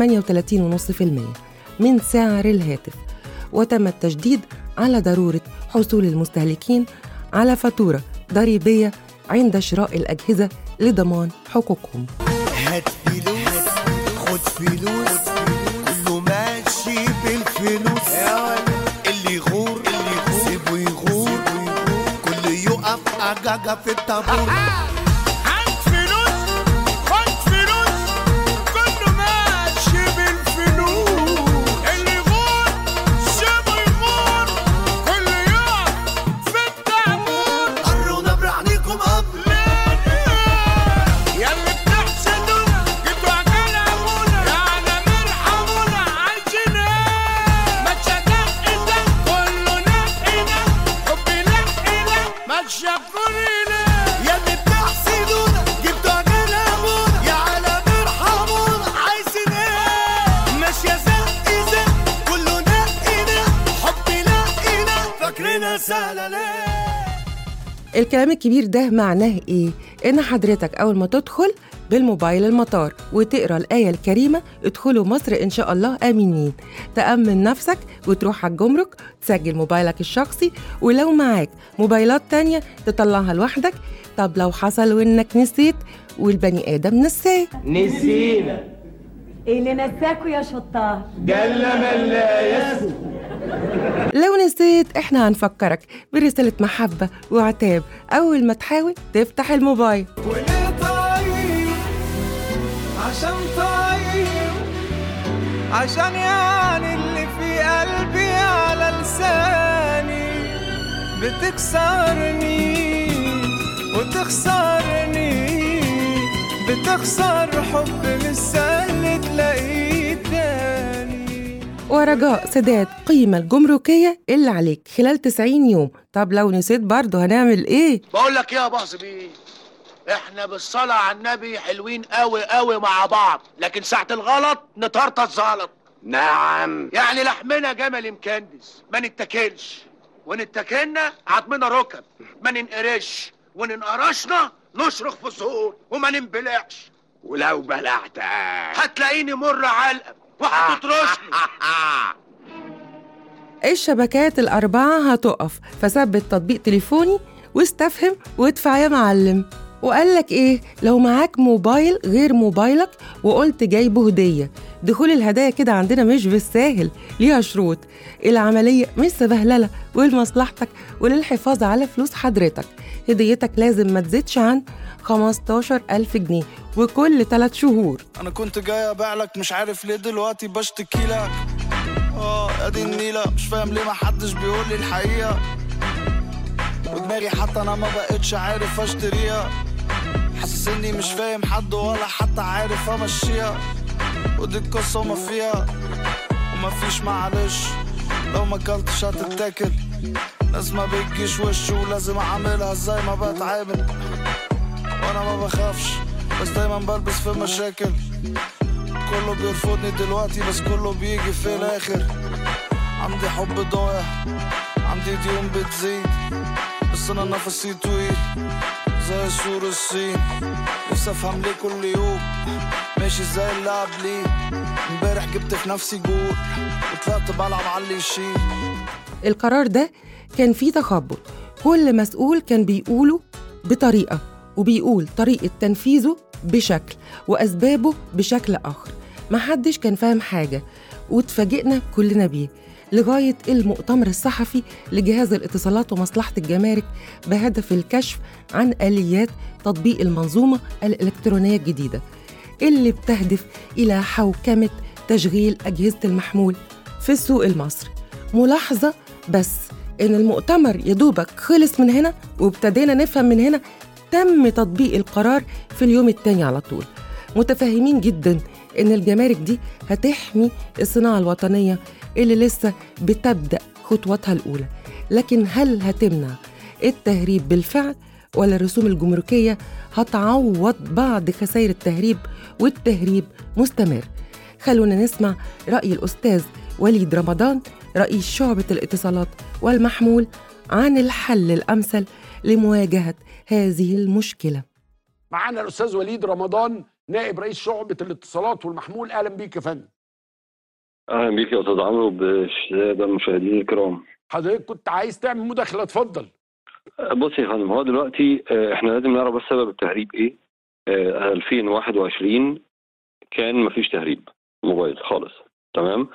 من سعر الهاتف وتم التشديد على ضرورة حصول المستهلكين على فاتورة ضريبية عند شراء الأجهزة لضمان حقوقهم هات فلوس خد فلوس كله ماشي بالفلوس اللي يغور اللي يغور سيبه يغور كله يقف أجاجا في الطابور هات فلوس خد فلوس كله ماشي بالفلوس اللي يغور سيبه يغور كله يقف شافوني ليه يا اللي بتحسدونا جبتوا عجلة ابونا يا عالم ارحمونا عايزين ايه ماشية زق زق كله نقي نق حب لقينا فاكرينها سهلة ليه الكلام الكبير ده معناه ايه؟ ان حضرتك اول ما تدخل بالموبايل المطار وتقرا الآية الكريمة ادخلوا مصر إن شاء الله آمنين تأمن نفسك وتروح على الجمرك تسجل موبايلك الشخصي ولو معاك موبايلات تانية تطلعها لوحدك طب لو حصل وإنك نسيت والبني آدم نساه نسينا ايه اللي نساكوا يا شطار جل من لا يسهو لو نسيت احنا هنفكرك برسالة محبة وعتاب أول ما تحاول تفتح الموبايل وليه طيب عشان طيب عشان يعني اللي في قلبي على لساني بتكسرني وتخسرني بتخسر حب مش سهل تلاقيه تاني ورجاء سداد قيمة الجمركية اللي عليك خلال 90 يوم طب لو نسيت برضه هنعمل ايه؟ بقول لك ايه يا باظ بيه احنا بالصلاة على النبي حلوين قوي قوي مع بعض لكن ساعة الغلط نطرطش زلط نعم يعني لحمنا جمل مكندس ما نتاكلش ونتاكلنا عضمنا ركب ما ننقرش وننقرشنا نشرخ في صهور وما ننبلعش ولو بلعت هتلاقيني مر علقة وهتطرشني الشبكات الأربعة هتقف فثبت تطبيق تليفوني واستفهم وادفع يا معلم وقال لك ايه لو معاك موبايل غير موبايلك وقلت جايبه هدية دخول الهدايا كده عندنا مش بالساهل ليها شروط العملية مش سبهللة ولمصلحتك وللحفاظ على فلوس حضرتك هديتك لازم ما تزيدش عن 15 ألف جنيه وكل 3 شهور انا كنت جاي ابيع لك مش عارف ليه دلوقتي بشتكي لك اه ادي النيله مش فاهم ليه ما حدش بيقول لي الحقيقه ودماغي حتى انا ما بقتش عارف اشتريها حاسس اني مش فاهم حد ولا حتى عارف امشيها ودي القصه وما فيها وما فيش معلش لو ما اكلتش هتتاكل ناس ما بتجيش وش ولازم اعملها زي ما بتعامل وانا ما بخافش بس دايما بلبس في مشاكل كله بيرفضني دلوقتي بس كله بيجي في الاخر عندي حب ضايع عندي ديون بتزيد بس انا نفسي طويل زي سور الصين نفسي افهم ليه كل يوم ماشي زي اللي قبليه امبارح جبت في نفسي جول وطلعت بلعب على اللي يشيل القرار ده كان فيه تخبط كل مسؤول كان بيقوله بطريقة وبيقول طريقة تنفيذه بشكل وأسبابه بشكل آخر محدش كان فاهم حاجة واتفاجئنا كلنا بيه لغاية المؤتمر الصحفي لجهاز الاتصالات ومصلحة الجمارك بهدف الكشف عن آليات تطبيق المنظومة الإلكترونية الجديدة اللي بتهدف إلى حوكمة تشغيل أجهزة المحمول في السوق المصري ملاحظة بس إن المؤتمر يدوبك خلص من هنا وابتدينا نفهم من هنا تم تطبيق القرار في اليوم التاني على طول متفاهمين جدا إن الجمارك دي هتحمي الصناعة الوطنية اللي لسه بتبدأ خطوتها الأولى لكن هل هتمنع التهريب بالفعل ولا الرسوم الجمركية هتعوض بعض خسائر التهريب والتهريب مستمر خلونا نسمع رأي الأستاذ وليد رمضان رئيس شعبة الاتصالات والمحمول عن الحل الأمثل لمواجهة هذه المشكلة معانا الاستاذ وليد رمضان نائب رئيس شعبة الاتصالات والمحمول اهلا بيك يا فندم اهلا بيك يا استاذ عمرو بالساده المشاهدين الكرام حضرتك كنت عايز تعمل مداخلة اتفضل بص يا فندم هو دلوقتي آه، احنا لازم نعرف بس سبب التهريب ايه آه، 2021 كان مفيش تهريب موبايل خالص تمام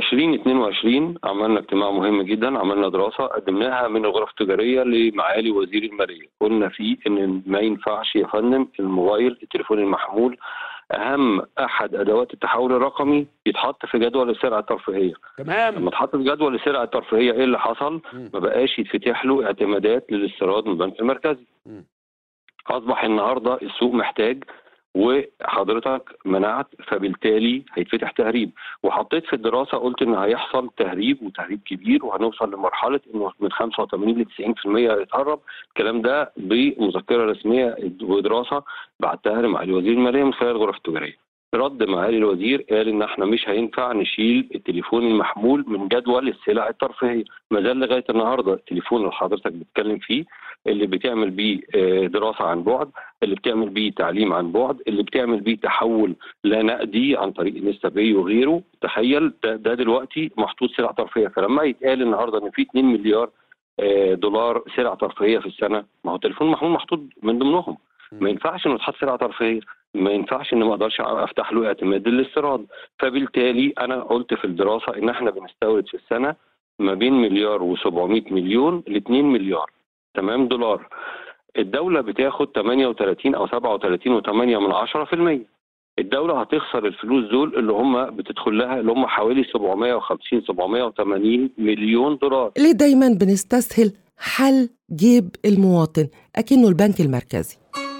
2022 عملنا اجتماع مهم جدا عملنا دراسه قدمناها من الغرف التجاريه لمعالي وزير الماليه قلنا فيه ان ما ينفعش يا فندم الموبايل التليفون المحمول اهم احد ادوات التحول الرقمي يتحط في جدول السرعه الترفيهيه تمام لما اتحط في جدول السرعه الترفيهيه ايه اللي حصل ما بقاش يتفتح له اعتمادات للاستيراد من البنك المركزي اصبح النهارده السوق محتاج وحضرتك منعت فبالتالي هيتفتح تهريب وحطيت في الدراسه قلت ان هيحصل تهريب وتهريب كبير وهنوصل لمرحله انه من 85 ل 90% يتهرب الكلام ده بمذكره رسميه ودراسه بعتها لمعالي وزير الماليه من خلال الغرف التجاريه رد معالي الوزير قال ان احنا مش هينفع نشيل التليفون المحمول من جدول السلع الترفيهيه ما زال لغايه النهارده التليفون اللي حضرتك بتتكلم فيه اللي بتعمل بيه آه، دراسه عن بعد اللي بتعمل بيه تعليم عن بعد اللي بتعمل بيه تحول لا نقدي عن طريق انستا باي وغيره تخيل ده, ده دلوقتي محطوط سلع ترفيهيه فلما يتقال النهارده ان في 2 مليار آه، دولار سلع ترفيهيه في السنه ما هو التليفون المحمول محطوط من ضمنهم ما ينفعش انه يتحط سلع ترفيهيه ما ينفعش ان ما اقدرش افتح له اعتماد للاستيراد فبالتالي انا قلت في الدراسه ان احنا بنستورد في السنه ما بين مليار و700 مليون ل 2 مليار تمام دولار الدوله بتاخد 38 او 37 و8 من 10% الدولة هتخسر الفلوس دول اللي هم بتدخل لها اللي هم حوالي 750 780 مليون دولار ليه دايما بنستسهل حل جيب المواطن أكنه البنك المركزي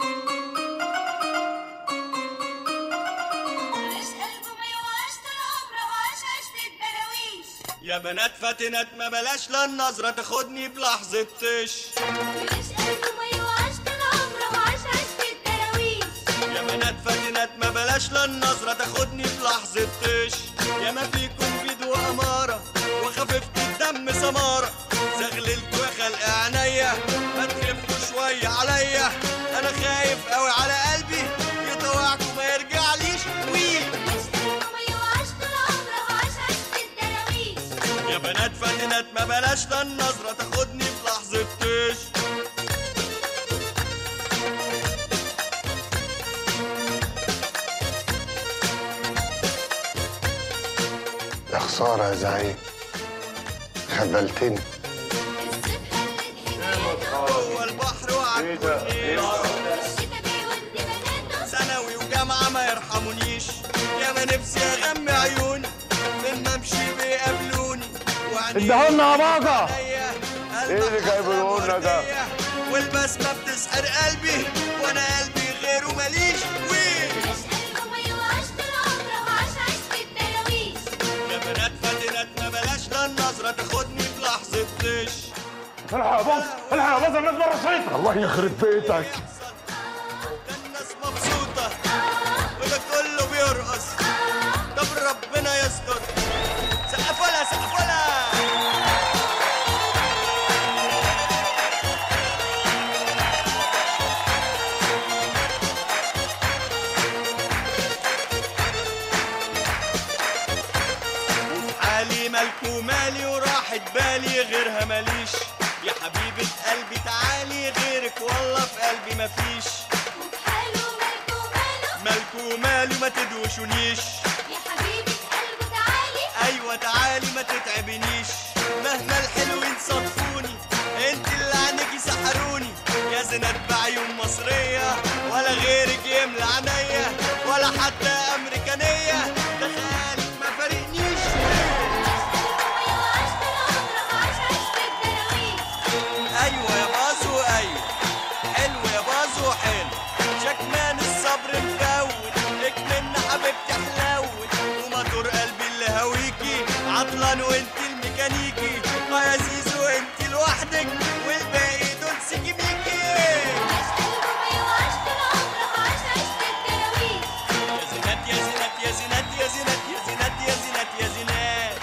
يا بنات فاتنات ما بلاش لا النظرة تاخدني بلحظة طش يا بنات فاتنات ما بلاش لا النظرة تاخدني بلحظة طش يا ما فيكم فيدو أمارة وخففت الدم سمارة زغللتوا يا خلق عينيا ما تخفوا شوية عليا أنا خايف قوي على قلبي يطوعكم ما يرجعليش وي يا بنات فاتنات ما بلاش لا النظرة تاخدني في لحظة طش يا خسارة يا زعيم خذلتني جوه البحر وعالكورنيش ثانوي وجامعة ما يرحمونيش يا ما نفسي اغمي عيوني من ما امشي بيقابلوني ادهولنا يا باقة ايه اللي جايبه لنا ده والبسمة بتسحر قلبي وانا قلبي غيره ماليش ويه يا بنات فاتنات ما بلاش لا النظرة تاخدني في لحظة طش الحق يا باص الحق يا باص الناس بره سيطرة الله يخرب بيتك الناس مبسوطة وده كله بيرقص طب ربنا يستر سقفوا لها سقفوا لها حالي مالكو مالي وراحت بالي غيرها ماليش يا حبيبة قلبي تعالي غيرك والله في قلبي مفيش مالكو مالي ما تدوشونيش ايوه تعالي ما تتعبنيش مهما الحلوين صدفوني انت اللي عنك سحروني يا زينات بعيون مصرية ولا غيرك يملى عينيا ولا حتى امريكانية ده خيالك ما فارقنيش ايوه يا بازو ايوه حلو يا بازو حلو شكمان الصبر مفوت لك من حبيبتي حلاوت وموتور قلبي اللي هويكي عطلان وانت الميكانيكي اه يا زيزو انت لوحدك والباقي دول سكيميكي يا زينات يا زينات يا زينات يا زينات يا زينات يا زينات يا زينات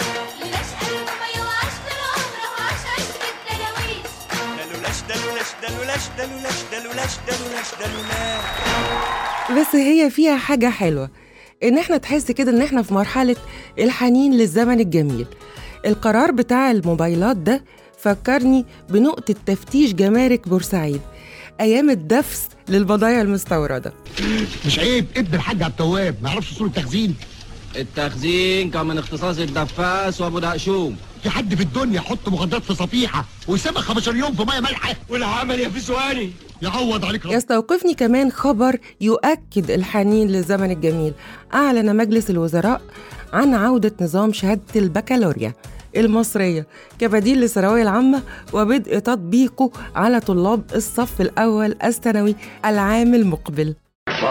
دلولاش دلولاش دلولاش دلولاش دلولاش دلولاش دلولاش بس هي فيها حاجة حلوة إن إحنا تحس كده إن إحنا في مرحلة الحنين للزمن الجميل القرار بتاع الموبايلات ده فكرني بنقطة تفتيش جمارك بورسعيد أيام الدفس للبضايع المستوردة مش عيب ابن الحاج عبد التواب ما يعرفش اصول التخزين التخزين كان من اختصاص الدفاس وابو دقشوم في حد في الدنيا يحط مخدرات في صفيحه ويسيبها 15 يوم في ميه مالحه والعمل يا في ثواني يعوض عليك ربنا. يستوقفني كمان خبر يؤكد الحنين للزمن الجميل أعلن مجلس الوزراء عن عودة نظام شهادة البكالوريا المصرية كبديل للثانوية العامة وبدء تطبيقه على طلاب الصف الأول الثانوي العام المقبل شاطر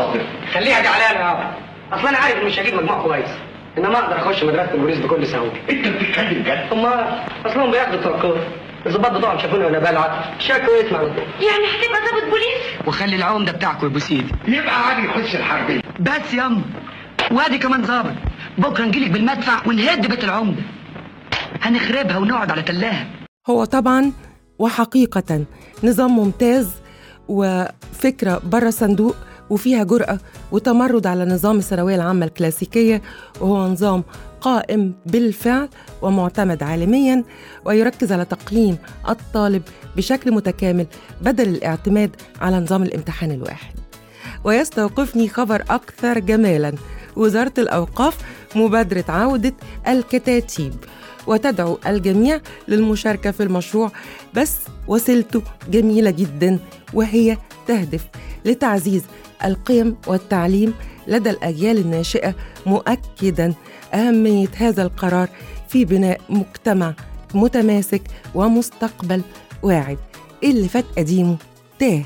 خليها جعلانه يابا اصل انا عارف اني مش هجيب مجموع كويس انما اقدر اخش مدرسه البوليس بكل سهوله انت بتتكلم جد امال اصلهم بياخدوا التوقف الظباط بتوعهم شافوني وانا بلعب شكوا اسمع يعني هتبقى ضابط بوليس وخلي العمده بتاعكم يبوس ايدي يبقى عادي يخش الحربيه بس ياما وادي كمان ظابط بكره نجيلك بالمدفع ونهد بيت العمده هنخربها ونقعد على تلاها هو طبعا وحقيقة نظام ممتاز وفكرة بره الصندوق وفيها جرأة وتمرد على نظام الثانوية العامة الكلاسيكية وهو نظام قائم بالفعل ومعتمد عالميا ويركز على تقييم الطالب بشكل متكامل بدل الاعتماد على نظام الامتحان الواحد ويستوقفني خبر أكثر جمالا وزارة الأوقاف مبادرة عودة الكتاتيب وتدعو الجميع للمشاركة في المشروع بس وسيلته جميلة جدا وهي تهدف لتعزيز القيم والتعليم لدى الأجيال الناشئة مؤكدا أهمية هذا القرار في بناء مجتمع متماسك ومستقبل واعد اللي فات قديمه تاه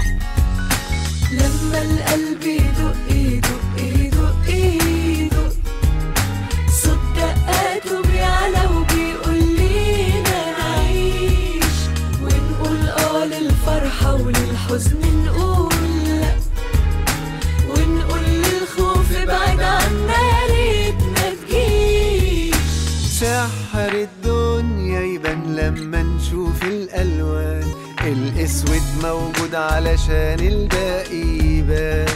لما القلب يدق يدق يدق يدق صوت دقاته بيعلى وبيقول لينا نعيش ونقول اه للفرحة وللحزن نقول لا ونقول للخوف ابعد عنا يا ريت ما تجيش سحر الدنيا يبان لما نشوف الألوان الأسود موجود علشان الباقي يبان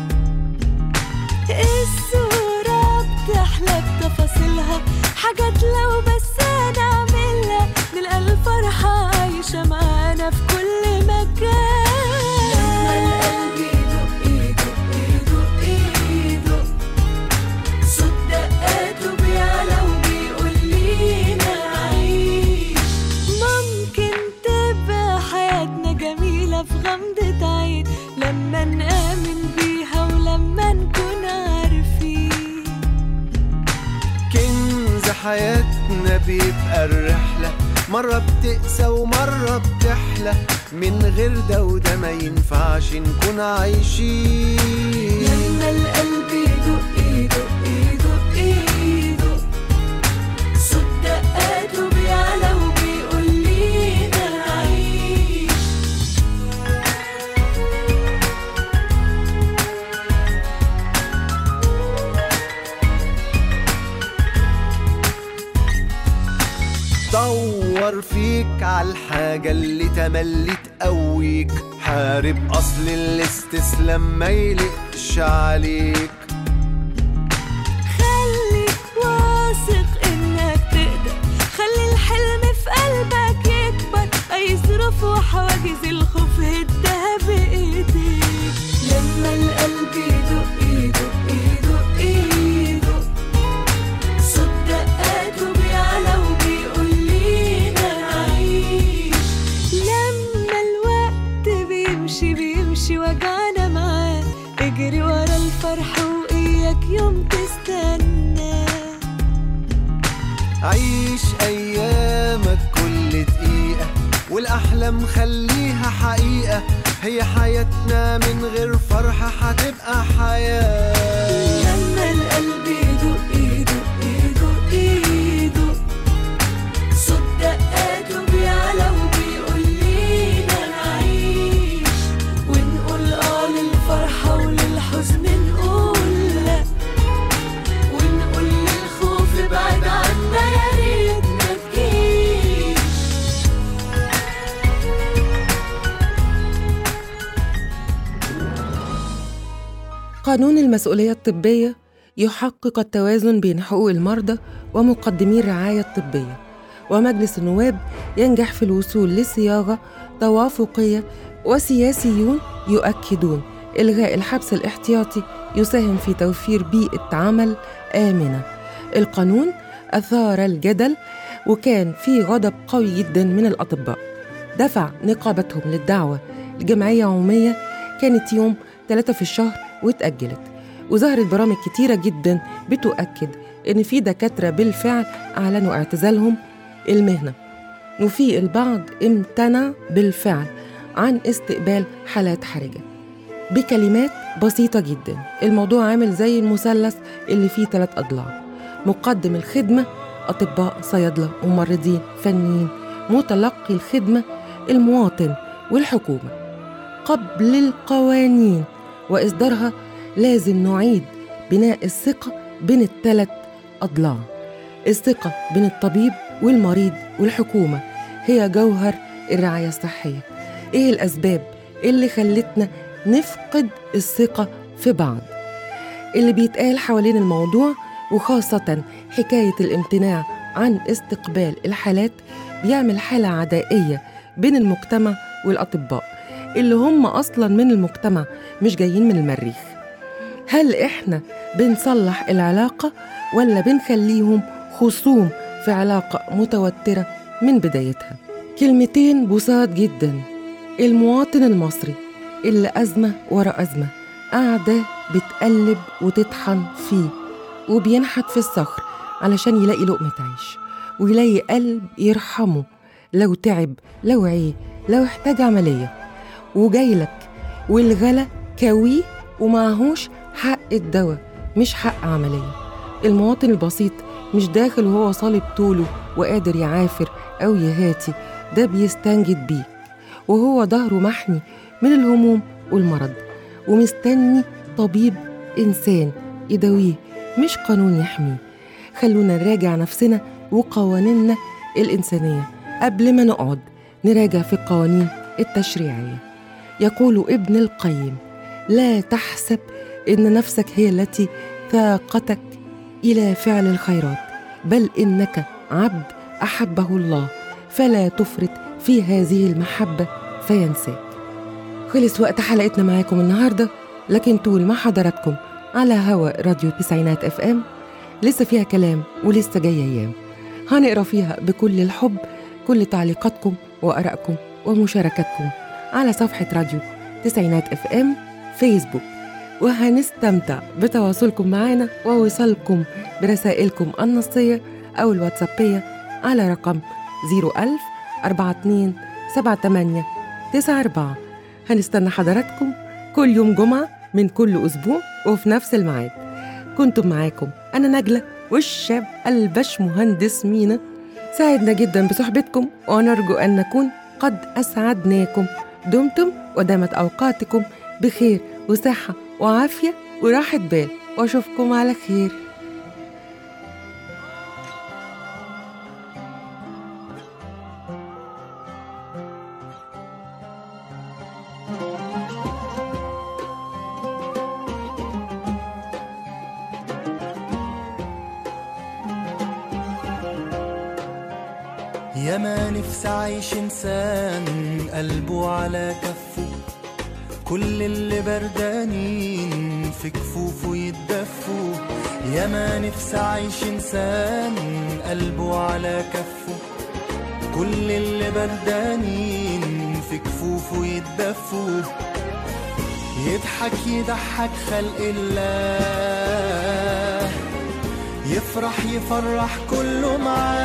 الصورة بتحلى بتفاصيلها حاجات لو بس نعملها نلقى الفرحة عايشة معانا في كل مكان لما القلب يدق يدق يدق يدق صوت دقاته بيعلى وبيقول لينا عيش ممكن تبقى حياتنا جميلة في غمضة عين لما نآمن بيها ولما نكون عارفين كنز حياتنا بيبقى الرحلة مرة بتقسى ومرة بتحلى من غير ده وده ما ينفعش نكون عايشين لما القلب يدق يدق يدق يدق صوت دقاته بيعلى وبيقول لينا عيش دور فيك على الحاجة اللي تملي تقويك حارب أصل الاستسلام ما يلقش عليك خليك واثق انك تقدر خلي الحلم في قلبك يكبر اي ظروف وحواجز الخوف هدها بايديك لما القلب يدق يدق يدق يدق صوت دقاته بيعلى وبيقول لينا نعيش لما الوقت بيمشي بيمشي وجعنا معاه اجري ورا الفرح واياك يوم تستنى عيش أيامك كل دقيقة والأحلام خليها حقيقة هي حياتنا من غير فرحة هتبقى حياة لما القلب يدق يدق يدق يدق صوت دقاته بيعلى وبيقول لينا نعيش ونقول اه للفرحة وللحزن نقول لا ونقول للخوف ابعد عنا يا ريت ما تجيش قانون المسؤولية الطبية يحقق التوازن بين حقوق المرضى ومقدمي الرعاية الطبية ومجلس النواب ينجح في الوصول لصياغة توافقية وسياسيون يؤكدون إلغاء الحبس الاحتياطي يساهم في توفير بيئة عمل آمنة القانون أثار الجدل وكان في غضب قوي جدا من الأطباء دفع نقابتهم للدعوة لجمعية عمومية كانت يوم 3 في الشهر واتأجلت وظهرت برامج كتيرة جدا بتؤكد إن في دكاترة بالفعل أعلنوا اعتزالهم المهنة وفي البعض امتنع بالفعل عن استقبال حالات حرجة بكلمات بسيطة جدا الموضوع عامل زي المثلث اللي فيه ثلاث أضلاع مقدم الخدمة أطباء صيادلة ممرضين فنيين متلقي الخدمة المواطن والحكومة قبل القوانين وإصدارها لازم نعيد بناء الثقة بين الثلاث أضلاع الثقة بين الطبيب والمريض والحكومة هي جوهر الرعاية الصحية إيه الأسباب اللي خلتنا نفقد الثقة في بعض اللي بيتقال حوالين الموضوع وخاصة حكاية الامتناع عن استقبال الحالات بيعمل حالة عدائية بين المجتمع والأطباء اللي هم أصلا من المجتمع مش جايين من المريخ هل إحنا بنصلح العلاقة ولا بنخليهم خصوم في علاقة متوترة من بدايتها كلمتين بساط جدا المواطن المصري اللي أزمة ورا أزمة قاعدة بتقلب وتطحن فيه وبينحت في الصخر علشان يلاقي لقمة عيش ويلاقي قلب يرحمه لو تعب لو عيه لو احتاج عملية وجايلك والغلا كاويه ومعهوش حق الدواء مش حق عملية المواطن البسيط مش داخل وهو صالب طوله وقادر يعافر أو يهاتي ده بيستنجد بيك وهو ظهره محمي من الهموم والمرض ومستني طبيب إنسان يداويه مش قانون يحميه خلونا نراجع نفسنا وقوانيننا الإنسانية قبل ما نقعد نراجع في القوانين التشريعية يقول ابن القيم لا تحسب إن نفسك هي التي ثاقتك إلى فعل الخيرات بل إنك عبد أحبه الله فلا تفرط في هذه المحبة فينساك خلص وقت حلقتنا معاكم النهاردة لكن طول ما حضراتكم على هوا راديو تسعينات اف ام لسه فيها كلام ولسه جاية أيام هنقرا فيها بكل الحب كل تعليقاتكم وآرائكم ومشاركاتكم على صفحة راديو تسعينات اف ام فيسبوك وهنستمتع بتواصلكم معنا ووصالكم برسائلكم النصية أو الواتسابية على رقم 01000 42 78 94 هنستنى حضراتكم كل يوم جمعة من كل أسبوع وفي نفس الميعاد كنتم معاكم أنا نجلة والشاب البش مهندس مينا سعدنا جدا بصحبتكم ونرجو أن نكون قد أسعدناكم دمتم ودامت أوقاتكم بخير وصحة وعافية وراحة بال وأشوفكم على خير يا ما نفسي اعيش انسان قلبه على كفه كل اللي بردانين في كفوفه يتدفوا يا ما نفسي اعيش انسان قلبه على كفه كل اللي بردانين في كفوفه يتدفوا يضحك يضحك خلق الله يفرح يفرح كله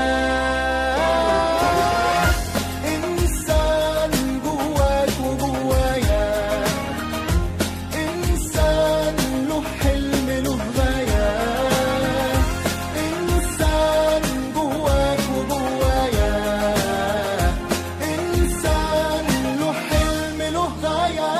معاه إنسان جواك وجوايا إنسان له حلم له غاية إنسان جواك وجوايا إنسان له حلم له غاية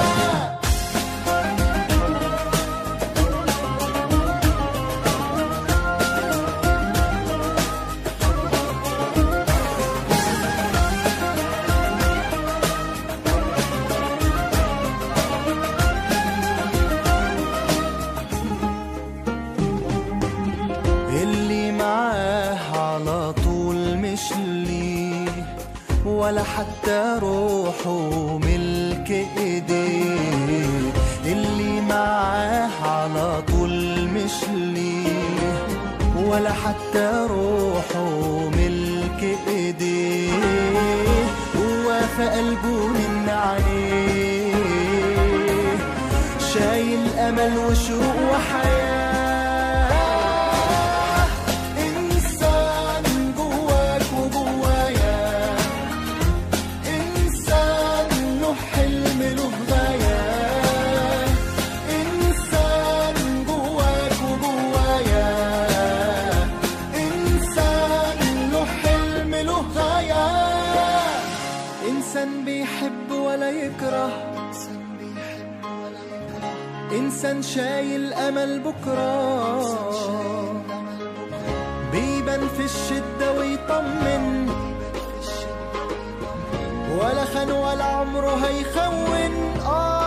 اللي معاه على طول مش ليه ولا حتى روحه ملك ايديه اللي معاه على طول مش ليه ولا حتى روحه ملك ايديه هو في قلبه من عليه شايل امل وشوق وحياه إنسان جواك وجوايا إنسان له حلم له غاية بيحب ولا يكره إنسان شايل أمل بكرة بيبان في الشدة ويطمن ولا خان ولا عمره هيخون آه